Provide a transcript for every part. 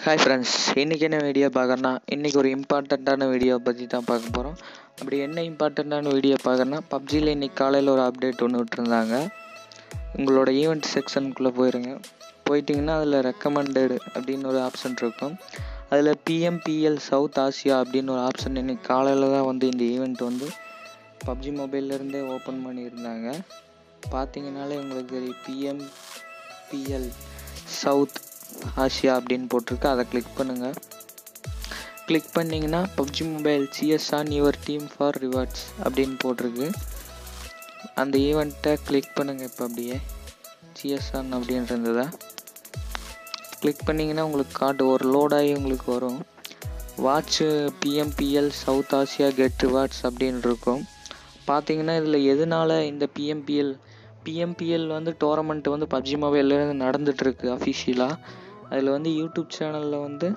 hi friends இன்றைக்கி என்ன video பார்க்கறனா இன்றைக்கி ஒரு இம்பார்ட்டண்ட்டான வீடியோ பற்றி தான் பார்க்க போகிறோம் அப்படி என்ன இம்பார்ட்டண்ட்டான வீடியோ பார்க்கறனா பப்ஜியில் இன்றைக்கி காலையில் ஒரு அப்டேட் ஒன்று விட்டுருந்தாங்க உங்களோட ஈவெண்ட் செக்ஷனுக்குள்ளே போயிருங்க போயிட்டிங்கன்னா அதில் ரெக்கமெண்டடு அப்படின்னு ஒரு ஆப்ஷன் இருக்கும் அதில் பிஎம்பிஎல் சவுத் ஆசியா அப்படின்னு ஒரு ஆப்ஷன் இன்றைக்கி காலையில் தான் வந்து இந்த ஈவெண்ட் வந்து பப்ஜி மொபைல்லேருந்தே ஓப்பன் பண்ணியிருந்தாங்க பார்த்தீங்கனாலே உங்களுக்கு தெரியும் பிஎம்பிஎல் சவுத் ஆசியா அப்படின்னு போட்டிருக்கு அதை கிளிக் பண்ணுங்கள் கிளிக் பண்ணிங்கன்னா PUBG mobile CS on your team for rewards அப்படின்னு போட்டிருக்கு அந்த ஈவெண்ட்டை கிளிக் பண்ணுங்கள் இப்போ அப்படியே சிஎஸ் ஆன் அப்படின்னு இருந்ததா கிளிக் பண்ணிங்கன்னா உங்களுக்கு கார்டு ஒரு லோடாகி உங்களுக்கு வரும் watch PMPL south Asia get rewards அப்படின்னு இருக்கும் பார்த்தீங்கன்னா இதில் எதனால இந்த பிஎம்பிஎல் பிஎம்பிஎல் வந்து டோர்னமெண்ட் வந்து பப்ஜி மொபைல்லேருந்து நடந்துகிட்ருக்கு அஃபிஷியலாக அதில் வந்து யூடியூப் சேனலில் வந்து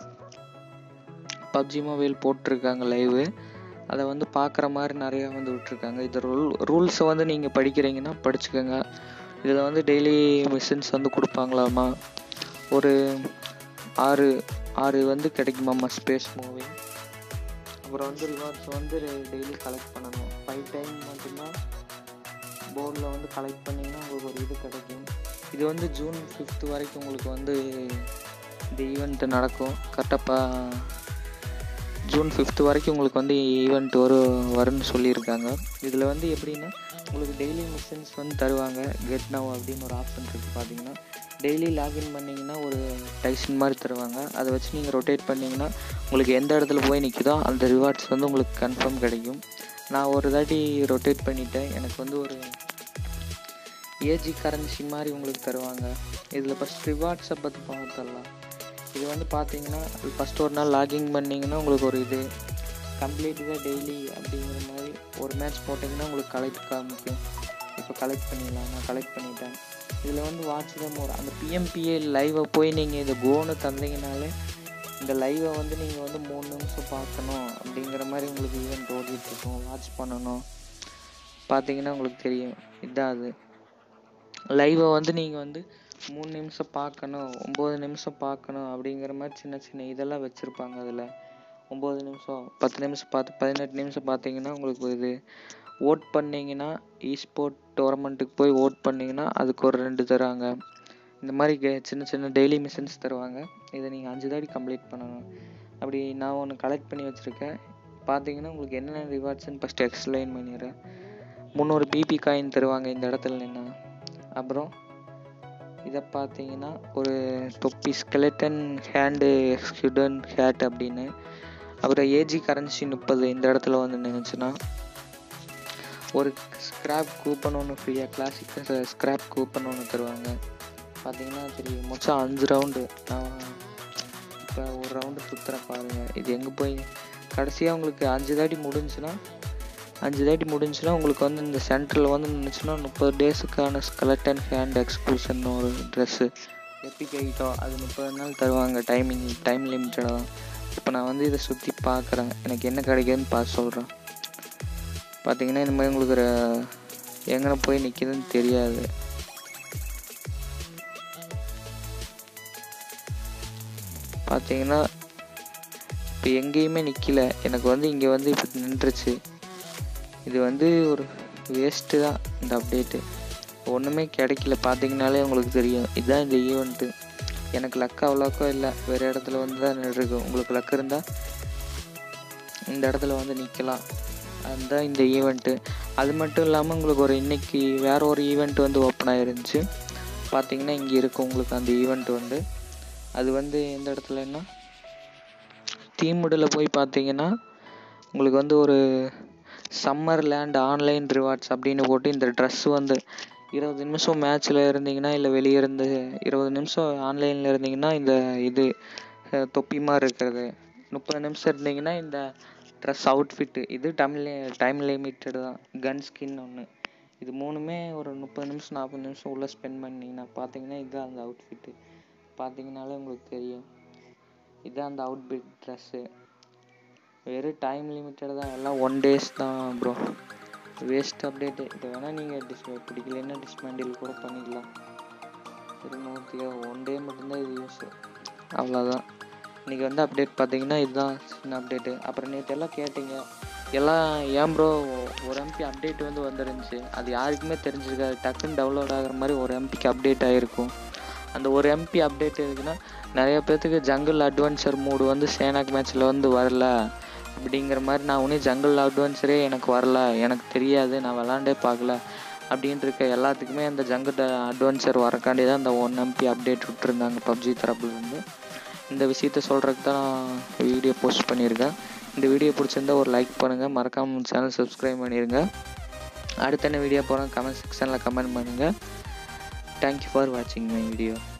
பப்ஜி மொபைல் போட்டிருக்காங்க லைவு அதை வந்து பார்க்குற மாதிரி நிறையா வந்து விட்ருக்காங்க இது ரூல் ரூல்ஸை வந்து நீங்கள் படிக்கிறீங்கன்னா படிச்சுக்கோங்க இதில் வந்து டெய்லி மிஷின்ஸ் வந்து கொடுப்பாங்களாமா ஒரு ஆறு ஆறு வந்து கிடைக்குமாம்மா ஸ்பேஸ் மூவி அப்புறம் வந்து ரிவார்ட்ஸ் வந்து டெய்லி கலெக்ட் பண்ணணும் ஃபைவ் டைம் மட்டும்தான் போர்டில் வந்து கலெக்ட் பண்ணிங்கன்னா உங்களுக்கு ஒரு இது கிடைக்கும் இது வந்து ஜூன் ஃபிஃப்த் வரைக்கும் உங்களுக்கு வந்து இந்த ஈவெண்ட் நடக்கும் கரெக்டாக ஜூன் ஃபிஃப்த் வரைக்கும் உங்களுக்கு வந்து ஈவெண்ட் ஒரு வரும்னு சொல்லியிருக்காங்க இதில் வந்து எப்படின்னா உங்களுக்கு டெய்லி மிஷின்ஸ் வந்து தருவாங்க கெட் நவ் அப்படின்னு ஒரு ஆப்ஷன் இருக்குது பார்த்தீங்கன்னா டெய்லி லாகின் பண்ணிங்கன்னா ஒரு டைசன் மாதிரி தருவாங்க அதை வச்சு நீங்கள் ரொட்டேட் பண்ணிங்கன்னா உங்களுக்கு எந்த இடத்துல போய் நிற்குதோ அந்த ரிவார்ட்ஸ் வந்து உங்களுக்கு கன்ஃபார்ம் கிடைக்கும் நான் ஒரு தாட்டி ரொட்டேட் பண்ணிட்டேன் எனக்கு வந்து ஒரு ஏஜி கரன்சி மாதிரி உங்களுக்கு தருவாங்க இதில் ஃபஸ்ட் ரிவார்ட்ஸை பற்றி பார்த்துடலாம் இது வந்து பார்த்தீங்கன்னா ஃபஸ்ட் ஒரு நாள் லாகின் பண்ணிங்கன்னா உங்களுக்கு ஒரு இது கம்ப்ளீட்டாக டெய்லி அப்படிங்கிற மாதிரி ஒரு மேட்ச் போட்டிங்கன்னா உங்களுக்கு கலெக்ட் காமிக்கும் இப்போ கலெக்ட் பண்ணிடலாம் நான் கலெக்ட் பண்ணிட்டேன் இதில் வந்து வாட்ச் தான் ஒரு அந்த பிஎம்பிஏ லைவை போய் நீங்கள் இந்த கோனு தந்தீங்கனாலே இந்த லைவை வந்து நீங்கள் வந்து மூணு நிமிஷம் பார்க்கணும் அப்படிங்கிற மாதிரி உங்களுக்கு ஈவெண்ட் ஓடிட்டுருக்கும் வாட்ச் பண்ணணும் பார்த்தீங்கன்னா உங்களுக்கு தெரியும் இதான் அது லைவை வந்து நீங்கள் வந்து மூணு நிமிஷம் பார்க்கணும் ஒம்பது நிமிஷம் பார்க்கணும் அப்படிங்கிற மாதிரி சின்ன சின்ன இதெல்லாம் வச்சுருப்பாங்க அதில் ஒம்பது நிமிஷம் பத்து நிமிஷம் பார்த்து பதினெட்டு நிமிஷம் பார்த்தீங்கன்னா உங்களுக்கு இது ஓட் பண்ணிங்கன்னா இஸ்போர்ட் டோர்னமெண்ட்டுக்கு போய் ஓட் பண்ணிங்கன்னா அதுக்கு ஒரு ரெண்டு தருவாங்க இந்த மாதிரி கே சின்ன சின்ன டெய்லி மிஷின்ஸ் தருவாங்க இதை நீங்கள் அஞ்சு தாடி கம்ப்ளீட் பண்ணணும் அப்படி நான் ஒன்று கலெக்ட் பண்ணி வச்சுருக்கேன் பார்த்தீங்கன்னா உங்களுக்கு என்னென்ன ரிவார்ட்ஸ்னு ஃபஸ்ட்டு எக்ஸ்பிளைன் பண்ணிடுறேன் முந்நூறு பிபி காயின் தருவாங்க இந்த இடத்துல நின்னா அப்புறம் இதை பார்த்தீங்கன்னா ஒரு தொப்பி ஸ்கெலட்டன் ஹேண்டு எக்ஸ்கியூடன் ஹேட் அப்படின்னு அப்புறம் ஏஜி கரன்சி முப்பது இந்த இடத்துல வந்து நினச்சுன்னா ஒரு ஸ்க்ராப் கூப்பன் ஒன்று ஃப்ரீயாக கிளாசிக் ஸ்க்ராப் கூப்பன் ஒன்று தருவாங்க பார்த்தீங்கன்னா தெரியும் மொத்தம் அஞ்சு ரவுண்டு நான் இப்போ ஒரு ரவுண்டு சுற்றுறேன் பாருங்கள் இது எங்கே போய் கடைசியாக உங்களுக்கு அஞ்சு தாட்டி முடிஞ்சுன்னா அஞ்சு தாட்டி முடிஞ்சுன்னா உங்களுக்கு வந்து இந்த சென்டரில் வந்து நினச்சுன்னா முப்பது டேஸுக்கான ஸ்கெலட்டன் ஹேண்ட் எக்ஸ்க்ளூஷன் ஒரு ட்ரெஸ்ஸு எப்பிக் ஐட்டம் அது முப்பது நாள் தருவாங்க டைமிங் டைம் லிமிட்டடாக தான் இப்போ நான் வந்து இதை சுற்றி பார்க்குறேன் எனக்கு என்ன கிடைக்குதுன்னு பார்த்து சொல்கிறேன் பார்த்தீங்கன்னா இந்த மாதிரி உங்களுக்கு ஒரு எங்கே போய் நிற்கிதுன்னு தெரியாது பார்த்தீங்கன்னா இப்போ எங்கேயுமே நிற்கல எனக்கு வந்து இங்கே வந்து இப்போ நின்றுச்சு இது வந்து ஒரு வேஸ்ட்டு தான் இந்த அப்டேட்டு ஒன்றுமே கிடைக்கல பார்த்தீங்கனாலே உங்களுக்கு தெரியும் இதுதான் இந்த ஈவெண்ட்டு எனக்கு லக்கு அவ்வளோக்கா இல்லை வேறு இடத்துல வந்து தான் நின்றுருக்கு உங்களுக்கு லக்கு இருந்தால் இந்த இடத்துல வந்து நிற்கலாம் அதுதான் இந்த ஈவெண்ட்டு அது மட்டும் இல்லாமல் உங்களுக்கு ஒரு இன்றைக்கி வேறு ஒரு ஈவெண்ட் வந்து ஓப்பன் ஆகிருந்துச்சு பார்த்தீங்கன்னா இங்கே இருக்கும் உங்களுக்கு அந்த ஈவெண்ட் வந்து அது வந்து எந்த இடத்துலன்னா தீமுடில் போய் பார்த்தீங்கன்னா உங்களுக்கு வந்து ஒரு சம்மர் லேண்ட் ஆன்லைன் ரிவார்ட்ஸ் அப்படின்னு போட்டு இந்த ட்ரெஸ் வந்து இருபது நிமிஷம் மேட்ச்சில் இருந்தீங்கன்னா இல்லை வெளியே இருந்து இருபது நிமிஷம் ஆன்லைனில் இருந்தீங்கன்னா இந்த இது தொப்பி மாதிரி இருக்கிறது முப்பது நிமிஷம் இருந்தீங்கன்னா இந்த ட்ரெஸ் அவுட்ஃபிட்டு இது தமிழ் டைம் லிமிட்டடு தான் கன் ஸ்கின் ஒன்று இது மூணுமே ஒரு முப்பது நிமிஷம் நாற்பது நிமிஷம் உள்ளே ஸ்பெண்ட் பண்ணிங்கன்னா பார்த்தீங்கன்னா இதுதான் அந்த அவுட்ஃபிட்டு பார்த்தீங்கனாலே உங்களுக்கு தெரியும் இதுதான் அந்த அவுட்ஃபிட் ட்ரெஸ்ஸு வெறும் டைம் லிமிட்டட் தான் எல்லாம் ஒன் டேஸ் தான் ப்ரோ வேஸ்ட் அப்டேட்டு இதை வேணால் நீங்கள் டிஸ் பிடிக்கலன்னா டிஸ்மேண்டில் கூட பண்ணிக்கலாம் திரும்ப ஒன் டே மட்டும்தான் இது யூஸ் அவ்வளோதான் இன்றைக்கி வந்து அப்டேட் பார்த்தீங்கன்னா இதுதான் சின்ன அப்டேட்டு அப்புறம் நேற்று எல்லாம் கேட்டிங்க எல்லாம் ஏன் ப்ரோ ஒரு எம்பி அப்டேட் வந்து வந்துருந்துச்சு அது யாருக்குமே தெரிஞ்சிருக்காது டக்குன்னு டவுன்லோட் ஆகிற மாதிரி ஒரு எம்பிக்கு அப்டேட் ஆகிருக்கும் அந்த ஒரு எம்பி அப்டேட் இருக்குன்னா நிறைய பேர்த்துக்கு ஜங்கிள் அட்வென்ச்சர் மூடு வந்து சேனாக் மேட்ச்சில் வந்து வரல அப்படிங்கிற மாதிரி நான் ஒன்றும் ஜங்கிள் அட்வென்ச்சரே எனக்கு வரல எனக்கு தெரியாது நான் விளாண்டே பார்க்கல அப்படின்ட்டு இருக்க எல்லாத்துக்குமே அந்த ஜங்கிள் அட்வென்ச்சர் வரக்காண்டி தான் அந்த ஒன் எம்பி அப்டேட் விட்டுருந்தாங்க பப்ஜி தரப்புலேருந்து இந்த விஷயத்த சொல்கிறதுக்கு தான் நான் வீடியோ போஸ்ட் பண்ணியிருக்கேன் இந்த வீடியோ பிடிச்சிருந்தா ஒரு லைக் பண்ணுங்கள் மறக்காமல் சேனல் சப்ஸ்கிரைப் பண்ணிடுங்க அடுத்த என்ன வீடியோ போகிறோம் கமெண்ட் செக்ஷனில் கமெண்ட் பண்ணுங்கள் தேங்க்யூ ஃபார் வாட்சிங் மை வீடியோ